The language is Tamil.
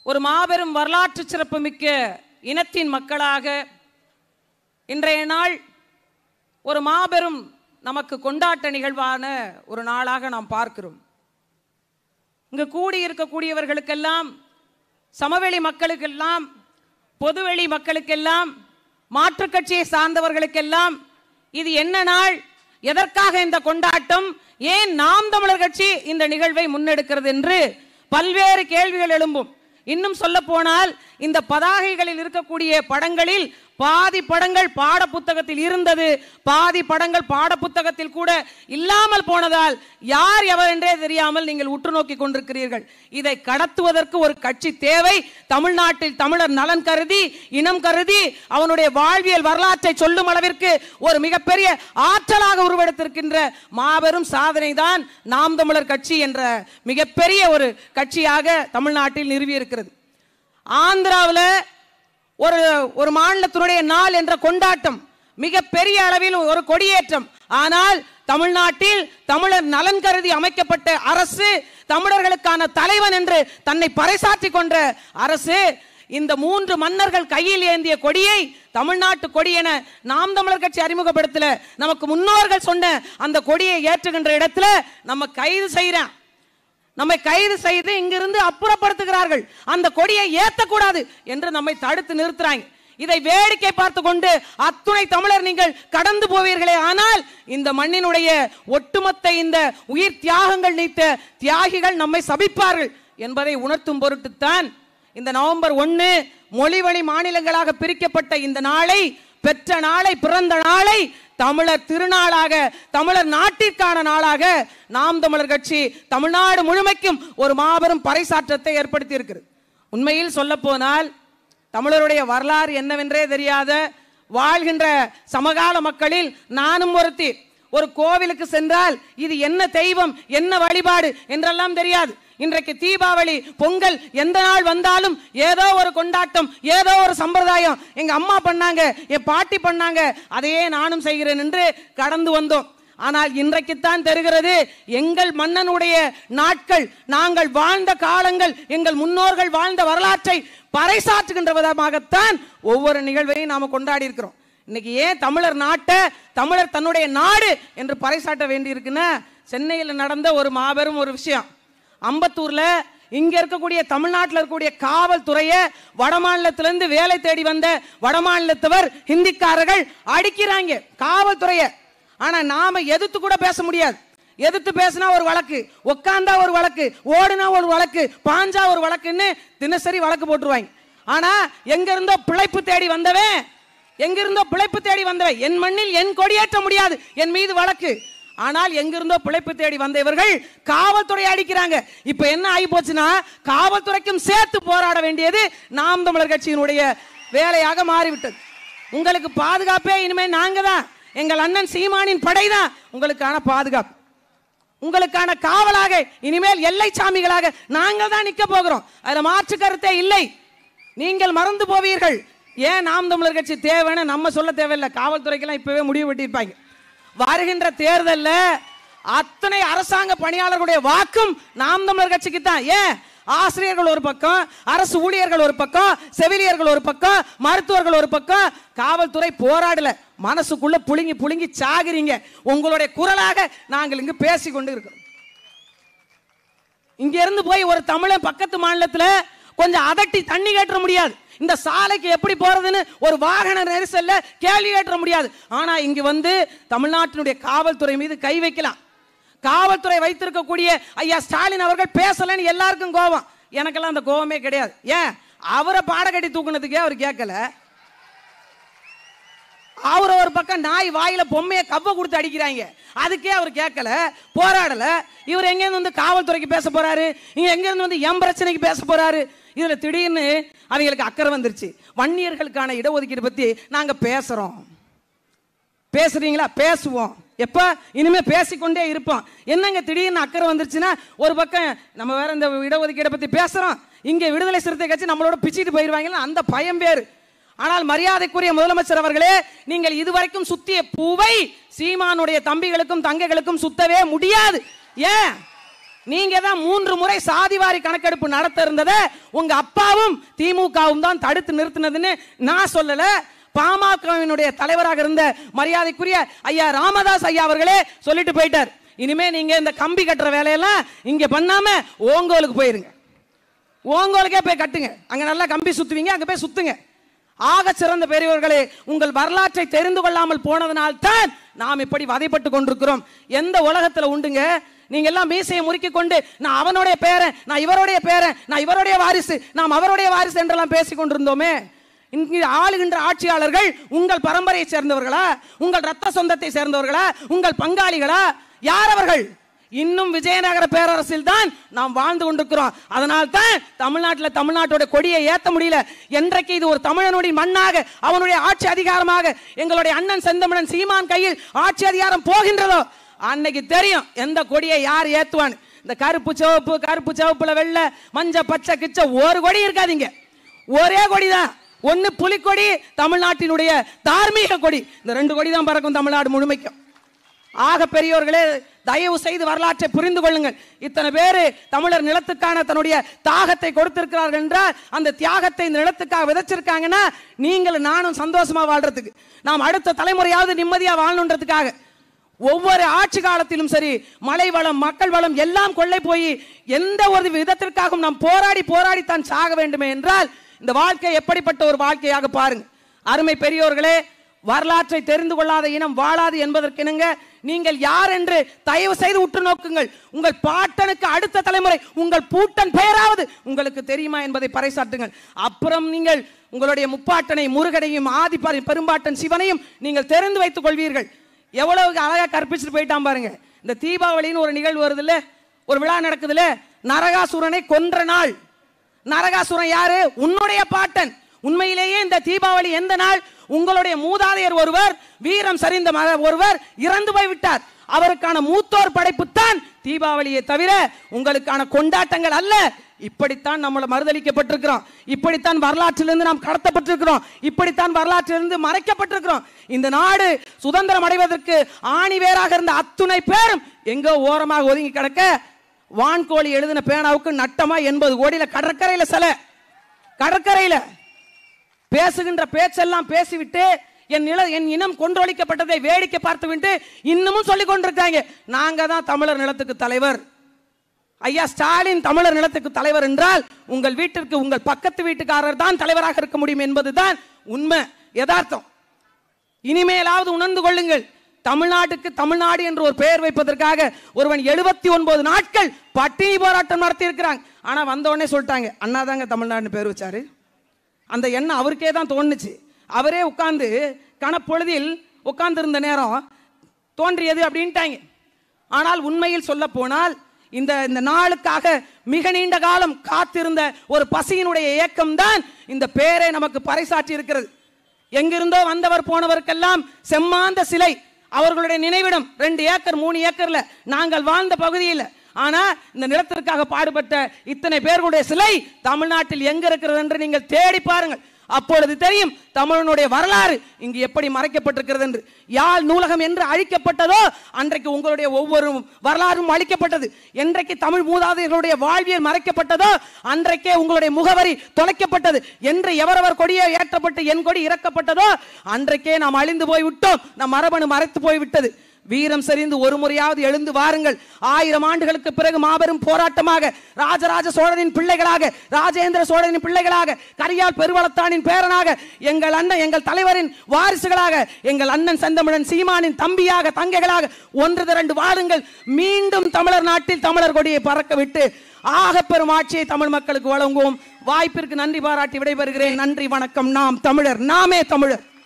ஒரு மாபெரும் வரலாற்று சிறப்புமிக்க இனத்தின் மக்களாக இன்றைய நாள் ஒரு மாபெரும் நமக்கு கொண்டாட்ட நிகழ்வான ஒரு நாளாக நாம் பார்க்கிறோம் இங்கு கூடியிருக்கக்கூடியவர்களுக்கெல்லாம் சமவெளி மக்களுக்கெல்லாம் பொதுவெளி மக்களுக்கெல்லாம் மாற்றுக் கட்சியை சார்ந்தவர்களுக்கெல்லாம் இது என்ன நாள் எதற்காக இந்த கொண்டாட்டம் ஏன் நாம் தமிழர் கட்சி இந்த நிகழ்வை முன்னெடுக்கிறது என்று பல்வேறு கேள்விகள் எழும்பும் இன்னும் சொல்ல போனால் இந்த பதாகைகளில் இருக்கக்கூடிய படங்களில் பாதி படங்கள் பாட புத்தகத்தில் இருந்தது பாதி படங்கள் பாட புத்தகத்தில் கூட இல்லாமல் போனதால் யார் எவர் என்றே தெரியாமல் நீங்கள் உற்று நோக்கி கொண்டிருக்கிறீர்கள் இதை கடத்துவதற்கு ஒரு கட்சி தேவை தமிழ்நாட்டில் தமிழர் நலன் கருதி இனம் கருதி அவனுடைய வாழ்வியல் வரலாற்றை சொல்லும் அளவிற்கு ஒரு மிகப்பெரிய ஆற்றலாக உருவெடுத்திருக்கின்ற மாபெரும் சாதனை தான் நாம் தமிழர் கட்சி என்ற மிகப்பெரிய ஒரு கட்சியாக தமிழ்நாட்டில் நிறுவியிருக்கிறது ஆந்திராவில் ஒரு ஒரு மாநிலத்தினுடைய நாள் என்ற கொண்டாட்டம் மிக பெரிய அளவில் ஒரு கொடியேற்றம் ஆனால் தமிழ்நாட்டில் தமிழர் நலன் கருதி அமைக்கப்பட்ட அரசு தமிழர்களுக்கான தலைவன் என்று தன்னை பறைசாற்றி கொண்ட அரசு இந்த மூன்று மன்னர்கள் கையில் ஏந்திய கொடியை தமிழ்நாட்டு கொடி என நாம் தமிழர் கட்சி அறிமுகப்படுத்தல நமக்கு முன்னோர்கள் சொன்ன அந்த கொடியை ஏற்றுகின்ற இடத்துல நம்ம கைது செய்யறேன் நம்மை கைது செய்து இங்கிருந்து அப்புறப்படுத்துகிறார்கள் அந்த கொடியை ஏத்தக்கூடாது என்று நம்மை தடுத்து நிறுத்துறாங்க இதை வேடிக்கை பார்த்து கொண்டு அத்துணை தமிழர் நீங்கள் கடந்து போவீர்களே ஆனால் இந்த மண்ணினுடைய ஒட்டுமொத்த இந்த உயிர் தியாகங்கள் நீத்த தியாகிகள் நம்மை சபிப்பார்கள் என்பதை உணர்த்தும் பொருட்டுத்தான் இந்த நவம்பர் ஒன்று மொழிவழி மாநிலங்களாக பிரிக்கப்பட்ட இந்த நாளை பெற்ற நாளை பிறந்த நாளை தமிழர் திருநாளாக தமிழர் நாட்டிற்கான நாளாக நாம் தமிழர் கட்சி தமிழ்நாடு முழுமைக்கும் ஒரு மாபெரும் பறைசாற்றத்தை ஏற்படுத்தி இருக்கிறது உண்மையில் சொல்ல போனால் தமிழருடைய வரலாறு என்னவென்றே தெரியாத வாழ்கின்ற சமகால மக்களில் நானும் ஒருத்தி ஒரு கோவிலுக்கு சென்றால் இது என்ன தெய்வம் என்ன வழிபாடு என்றெல்லாம் தெரியாது இன்றைக்கு தீபாவளி பொங்கல் எந்த நாள் வந்தாலும் ஏதோ ஒரு கொண்டாட்டம் ஏதோ ஒரு சம்பிரதாயம் எங்க அம்மா பண்ணாங்க என் பாட்டி பண்ணாங்க அதையே நானும் செய்கிறேன் என்று கடந்து வந்தோம் ஆனால் இன்றைக்குத்தான் தெரிகிறது எங்கள் மன்னனுடைய நாட்கள் நாங்கள் வாழ்ந்த காலங்கள் எங்கள் முன்னோர்கள் வாழ்ந்த வரலாற்றை பறைசாற்றுகின்ற விதமாகத்தான் ஒவ்வொரு நிகழ்வையும் நாம கொண்டாடி இருக்கிறோம் இன்னைக்கு ஏன் தமிழர் நாட்டை தமிழர் தன்னுடைய நாடு என்று பறைசாட்ட வேண்டியிருக்குன்னா சென்னையில் நடந்த ஒரு மாபெரும் ஒரு விஷயம் அம்பத்தூர்ல இங்க இருக்கக்கூடிய தமிழ்நாட்டில் இருக்கக்கூடிய காவல்துறையை வடமாநிலத்திலிருந்து வேலை தேடி வந்த வடமாநிலத்தவர் ஹிந்திக்காரர்கள் அடிக்கிறாங்க காவல்துறையை ஆனா நாம எதிர்த்து கூட பேச முடியாது எதிர்த்து பேசினா ஒரு வழக்கு உக்காந்தா ஒரு வழக்கு ஓடுனா ஒரு வழக்கு பாஞ்சா ஒரு வழக்குன்னு தினசரி வழக்கு போட்டுருவாங்க ஆனா எங்க இருந்தோ பிழைப்பு தேடி வந்தவன் எங்கிருந்தோ பிழைப்பு தேடி வந்தவன் என் மண்ணில் என் கொடியேற்ற முடியாது என் மீது வழக்கு ஆனால் எங்கிருந்தோ பிழைப்பு தேடி வந்த இவர்கள் காவல்துறை அடிக்கிறாங்க இப்ப என்ன ஆகி போச்சுன்னா காவல்துறைக்கும் சேர்த்து போராட வேண்டியது நாம் தமிழர் கட்சியினுடைய வேலையாக மாறிவிட்டது உங்களுக்கு பாதுகாப்பே இனிமே நாங்க தான் எங்கள் அண்ணன் சீமானின் படைதான் உங்களுக்கான பாதுகாப்பு உங்களுக்கான காவலாக இனிமேல் எல்லை சாமிகளாக நாங்கள் தான் நிக்க போகிறோம் அதுல மாற்று கருத்தே இல்லை நீங்கள் மறந்து போவீர்கள் ஏன் நாம் தமிழர் கட்சி தேவைன்னு நம்ம சொல்ல தேவையில்லை காவல்துறைக்கெல்லாம் இப்பவே முடிவு வெட்டியிருப்பாங்க வருகின்ற தேர்தல்ல அத்தனை அரசாங்க பணியாளர்களுடைய வாக்கும் நாம் தமிழர் கட்சிக்கு தான் ஏன் ஆசிரியர்கள் ஒரு பக்கம் அரசு ஊழியர்கள் ஒரு பக்கம் செவிலியர்கள் ஒரு பக்கம் மருத்துவர்கள் ஒரு பக்கம் காவல்துறை போராடல மனசுக்குள்ள புழுங்கி புழுங்கி சாகுறீங்க உங்களுடைய குரலாக நாங்கள் இங்கு பேசி கொண்டு இருக்கிறோம் இங்க இருந்து போய் ஒரு தமிழன் பக்கத்து மாநிலத்துல கொஞ்சம் அதட்டி தண்ணி கேட்ட முடியாது இந்த சாலைக்கு எப்படி போறதுன்னு ஒரு வாகன நெரிசல்ல கேள்வி கேட்ட முடியாது ஆனா இங்க வந்து தமிழ்நாட்டினுடைய காவல்துறை மீது கை வைக்கலாம் காவல்துறை வைத்திருக்கக்கூடிய ஐயா ஸ்டாலின் அவர்கள் பேசலன்னு எல்லாருக்கும் கோபம் எனக்கெல்லாம் அந்த கோபமே கிடையாது ஏன் அவரை பாடகட்டி தூக்குனதுக்கே அவர் கேட்கல அவர் ஒரு பக்கம் நாய் வாயில பொம்மையை கவ்வ கொடுத்து அடிக்கிறாங்க அதுக்கே அவர் கேட்கல போராடல இவர் எங்க இருந்து வந்து காவல்துறைக்கு பேச போறாரு இங்க எங்க இருந்து வந்து எம் பிரச்சனைக்கு பேச போறாரு இதுல திடீர்னு அவங்களுக்கு அக்கறை வந்துருச்சு வன்னியர்களுக்கான இடஒதுக்கீடு பத்தி நாங்க பேசுறோம் பேசுறீங்களா பேசுவோம் எப்ப இனிமே பேசிக்கொண்டே இருப்போம் என்னங்க திடீர்னு அக்கறை வந்துருச்சுன்னா ஒரு பக்கம் நம்ம வேற இந்த இடஒதுக்கீடை பத்தி பேசுறோம் இங்க விடுதலை சிறுத்தை கட்சி நம்மளோட பிச்சிட்டு போயிருவாங்கன்னு அந்த பயம் வேறு ஆனால் மரியாதைக்குரிய முதலமைச்சர் அவர்களே நீங்கள் இதுவரைக்கும் சுத்திய பூவை சீமானுடைய தம்பிகளுக்கும் தங்கைகளுக்கும் சுத்தவே முடியாது ஏன் நீங்க தான் மூன்று முறை சாதிவாரி கணக்கெடுப்பு நடத்த இருந்ததை உங்க அப்பாவும் திமுகவும் தான் தடுத்து நிறுத்தினதுன்னு நான் சொல்லல பாமகவினுடைய தலைவராக இருந்த மரியாதைக்குரிய ஐயா ராமதாஸ் ஐயா அவர்களே சொல்லிட்டு போயிட்டார் இனிமே நீங்க இந்த கம்பி கட்டுற வேலையெல்லாம் இங்க பண்ணாம ஓங்கோலுக்கு போயிருங்க ஓங்கோலுக்கே போய் கட்டுங்க அங்க நல்லா கம்பி சுத்துவீங்க அங்க போய் சுத்துங்க ஆக சிறந்த பெரியவர்களே உங்கள் வரலாற்றை தெரிந்து கொள்ளாமல் போனதனால் தான் நாம் இப்படி வதைப்பட்டு கொண்டிருக்கிறோம் எந்த உலகத்துல உண்டுங்க நீங்க எல்லாம் மீசையை முறுக்கி கொண்டு நான் அவனுடைய பேரன் நான் இவருடைய பேரன் நான் இவருடைய வாரிசு நாம் அவருடைய வாரிசு என்றெல்லாம் பேசிக் கொண்டிருந்தோமே இங்கு ஆளுகின்ற ஆட்சியாளர்கள் உங்கள் பரம்பரையை சேர்ந்தவர்களா உங்கள் ரத்த சொந்தத்தை சேர்ந்தவர்களா உங்கள் பங்காளிகளா யார் அவர்கள் இன்னும் விஜயநகர பேரரசில் தான் நாம் வாழ்ந்து கொண்டிருக்கிறோம் அதனால் தான் தமிழ்நாட்டில் தமிழ்நாட்டோட கொடியை ஏத்த முடியல என்றைக்கு இது ஒரு தமிழனுடைய மண்ணாக அவனுடைய ஆட்சி அதிகாரமாக எங்களுடைய அண்ணன் செந்தமிழன் சீமான் கையில் ஆட்சி அதிகாரம் போகின்றதோ அன்னைக்கு தெரியும் எந்த கொடியை யார் ஏத்துவான்னு இந்த கருப்பு சிவப்பு கருப்பு சிவப்புல வெள்ளை மஞ்ச பச்சை கிச்ச ஒரு கொடி இருக்காதீங்க ஒரே கொடி தான் ஒன்னு புலிக்கொடி தமிழ்நாட்டினுடைய தார்மீக கொடி இந்த ரெண்டு கொடி தான் பறக்கும் தமிழ்நாடு முழுமைக்கும் ஆக பெரியோர்களே தயவு செய்து வரலாற்றை புரிந்து கொள்ளுங்கள் இத்தனை பேரு தமிழர் நிலத்துக்கான தன்னுடைய தாகத்தை கொடுத்திருக்கிறார்கள் என்றால் அந்த தியாகத்தை இந்த நிலத்துக்காக விதைச்சிருக்காங்கன்னா நீங்களும் நானும் சந்தோஷமா வாழ்றதுக்கு நாம் அடுத்த தலைமுறையாவது நிம்மதியா வாழணுன்றதுக்காக ஒவ்வொரு ஆட்சி காலத்திலும் சரி மலை வளம் மக்கள் வளம் எல்லாம் கொள்ளை போய் எந்த ஒரு விதத்திற்காகவும் நாம் போராடி போராடித்தான் சாக வேண்டுமே என்றால் இந்த வாழ்க்கை எப்படிப்பட்ட ஒரு வாழ்க்கையாக பாருங்க அருமை பெரியோர்களே வரலாற்றை தெரிந்து கொள்ளாத இனம் வாழாது என்பதற்கிணங்க நீங்கள் யார் என்று தயவு செய்து உற்று நோக்குங்கள் உங்கள் பாட்டனுக்கு அடுத்த தலைமுறை உங்கள் பூட்டன் பெயராவது உங்களுக்கு தெரியுமா என்பதை பறைசாட்டுங்கள் அப்புறம் நீங்கள் உங்களுடைய முப்பாட்டனை முருகனையும் ஆதி பரி- பெரும்பாட்டன் சிவனையும் நீங்கள் தெரிந்து வைத்துக் கொள்வீர்கள் எவ்வளவு அழகா கற்பிச்சுட்டு போயிட்டான் பாருங்க இந்த தீபாவளின்னு ஒரு நிகழ்வு வருதுல்ல ஒரு விழா நடக்குதுல்ல நரகாசுரனை கொன்ற நாள் நரகாசுரன் யாரு உன்னுடைய பாட்டன் உண்மையிலேயே இந்த தீபாவளி எந்த நாள் உங்களுடைய மூதாதையர் ஒருவர் வீரம் சரிந்த மக- ஒருவர் இறந்து போய் விட்டார் அவருக்கான மூத்தோர் படைப்பு தான் தீபாவளியை தவிர உங்களுக்கான கொண்டாட்டங்கள் அல்ல இப்படித்தான் நம்மளை மறுதளிக்கப்பட்டிருக்கிறோம் இப்படித்தான் வரலாற்றிலிருந்து நாம் கடத்தப்பட்டிருக்கிறோம் இப்படித்தான் வரலாற்றிலிருந்து மறைக்கப்பட்டிருக்கிறோம் இந்த நாடு சுதந்திரம் அடைவதற்கு ஆணி வேராக இருந்த அத்துணை பேரும் எங்கோ ஓரமாக ஒதுங்கி கிடக்க வான்கோழி எழுதின பேனாவுக்கு நட்டமா எண்பது கோடியில கடற்கரையில சிலை கடற்கரையில பேசுகின்ற பேச்செல்லாம் பேசிவிட்டு என் நில என் இனம் கொன்றொழிக்கப்பட்டதை வேடிக்கை பார்த்துவிட்டு இன்னமும் சொல்லிக் கொண்டிருக்காங்க நாங்க தான் தமிழர் நிலத்துக்கு தலைவர் ஐயா ஸ்டாலின் தமிழர் நிலத்துக்கு தலைவர் என்றால் உங்கள் வீட்டிற்கு உங்கள் பக்கத்து வீட்டுக்காரர் தான் தலைவராக இருக்க முடியும் என்பதுதான் உண்மை யதார்த்தம் இனிமேலாவது உணர்ந்து கொள்ளுங்கள் தமிழ்நாட்டுக்கு தமிழ்நாடு என்று ஒரு பெயர் வைப்பதற்காக ஒருவன் எழுபத்தி ஒன்பது நாட்கள் பட்டினி போராட்டம் நடத்தி இருக்கிறாங்க ஆனா வந்த உடனே சொல்லிட்டாங்க அண்ணா தாங்க தமிழ்நாடுன்னு பேர் வச்சாரு அந்த எண்ணம் அவருக்கே தான் தோணுச்சு அவரே உட்கார்ந்து கணப்பொழுதில் உட்கார்ந்து இருந்த நேரம் தோன்றியது அப்படின்ட்டாங்க ஆனால் உண்மையில் சொல்ல போனால் இந்த இந்த நாளுக்காக மிக நீண்ட காலம் காத்திருந்த ஒரு பசியினுடைய இயக்கம் தான் இந்த பேரை நமக்கு பறைசாற்றி இருக்கிறது எங்கிருந்தோ வந்தவர் போனவருக்கெல்லாம் செம்மாந்த சிலை அவர்களுடைய நினைவிடம் ரெண்டு ஏக்கர் மூணு ஏக்கர்ல நாங்கள் வாழ்ந்த பகுதியில் ஆனா இந்த நிலத்திற்காக பாடுபட்ட இத்தனை பேர்களுடைய சிலை தமிழ்நாட்டில் எங்க இருக்கிறது என்று நீங்கள் தேடி பாருங்கள் அப்பொழுது தெரியும் தமிழனுடைய வரலாறு இங்கு எப்படி மறைக்கப்பட்டிருக்கிறது என்று யாழ் நூலகம் என்று அழிக்கப்பட்டதோ அன்றைக்கு உங்களுடைய ஒவ்வொரு வரலாறும் அழிக்கப்பட்டது என்றைக்கு தமிழ் மூதாதையர்களுடைய வாழ்வியல் மறைக்கப்பட்டதோ அன்றைக்கே உங்களுடைய முகவரி தொலைக்கப்பட்டது என்று எவரவர் கொடியே ஏற்றப்பட்டு என் கொடி இறக்கப்பட்டதோ அன்றைக்கே நாம் அழிந்து போய் விட்டோம் நம் மரபணு மறைத்து போய் விட்டது வீரம் சரிந்து ஒரு முறையாவது எழுந்து வாருங்கள் ஆயிரம் ஆண்டுகளுக்கு பிறகு மாபெரும் போராட்டமாக ராஜராஜ சோழனின் பிள்ளைகளாக ராஜேந்திர சோழனின் பிள்ளைகளாக கரியால் பெருவளத்தானின் பேரனாக எங்கள் அண்ணன் எங்கள் தலைவரின் வாரிசுகளாக எங்கள் அண்ணன் செந்தமிழன் சீமானின் தம்பியாக தங்கைகளாக ஒன்று திரண்டு வாருங்கள் மீண்டும் தமிழர் நாட்டில் தமிழர் கொடியை பறக்க விட்டு ஆகப் பெரும் ஆட்சியை தமிழ் மக்களுக்கு வழங்குவோம் வாய்ப்பிற்கு நன்றி பாராட்டி விடைபெறுகிறேன் நன்றி வணக்கம் நாம் தமிழர் நாமே தமிழர்